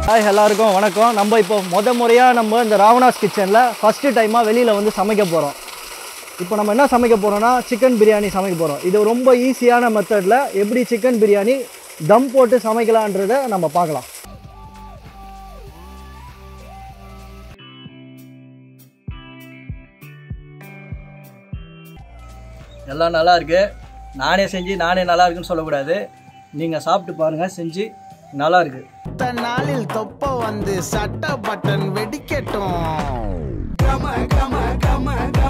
hi எல்லாருக்கும் வணக்கம் நம்ம இப்போ முத முறையாக நம்ம இந்த ராவணாஸ் கிச்சனில் ஃபஸ்ட்டு டைமாக வெளியில் வந்து சமைக்க போகிறோம் இப்போ நம்ம என்ன சமைக்க போகிறோம்னா சிக்கன் பிரியாணி சமைக்க போகிறோம் இது ரொம்ப ஈஸியான மெத்தடில் எப்படி சிக்கன் பிரியாணி தம் போட்டு சமைக்கலான்றதை நம்ம பார்க்கலாம் எல்லாம் நல்லா இருக்கு நானே செஞ்சு நானே நல்லா இருக்குன்னு சொல்லக்கூடாது நீங்கள் சாப்பிட்டு பாருங்கள் செஞ்சு நல்லா இருக்கு அடுத்த நாளில் தொப்ப வந்து சட்ட பட்டன் வெடிக்கட்டும் கம